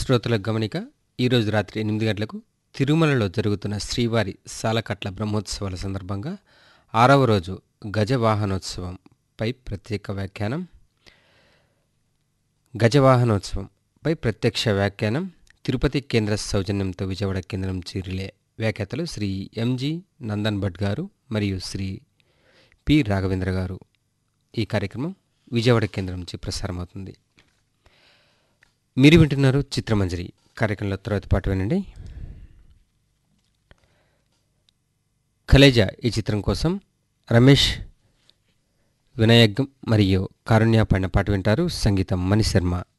శ్రోతల గమనిక ఈరోజు రాత్రి ఎనిమిది గంటలకు తిరుమలలో జరుగుతున్న శ్రీవారి సాలకట్ల బ్రహ్మోత్సవాల సందర్భంగా ఆరవ రోజు గజవాహనోత్సవంపై ప్రత్యేక వ్యాఖ్యానం గజవాహనోత్సవంపై ప్రత్యక్ష వ్యాఖ్యానం తిరుపతి కేంద్ర సౌజన్యంతో విజయవాడ కేంద్రం చేరిలే వ్యాఖ్యాతలు శ్రీ ఎంజి నందన్ భట్ గారు మరియు శ్రీ పి రాఘవేంద్ర గారు ఈ కార్యక్రమం విజయవాడ కేంద్రం నుంచి ప్రసారమవుతుంది మీరు వింటున్నారు చిత్రమంజరి కార్యక్రమంలో తర్వాత పాటు వినండి ఖలేజా ఈ చిత్రం కోసం రమేష్ వినాయక్ మరియు కారుణ్య పాడిన పాట వింటారు సంగీతం మణిశర్మ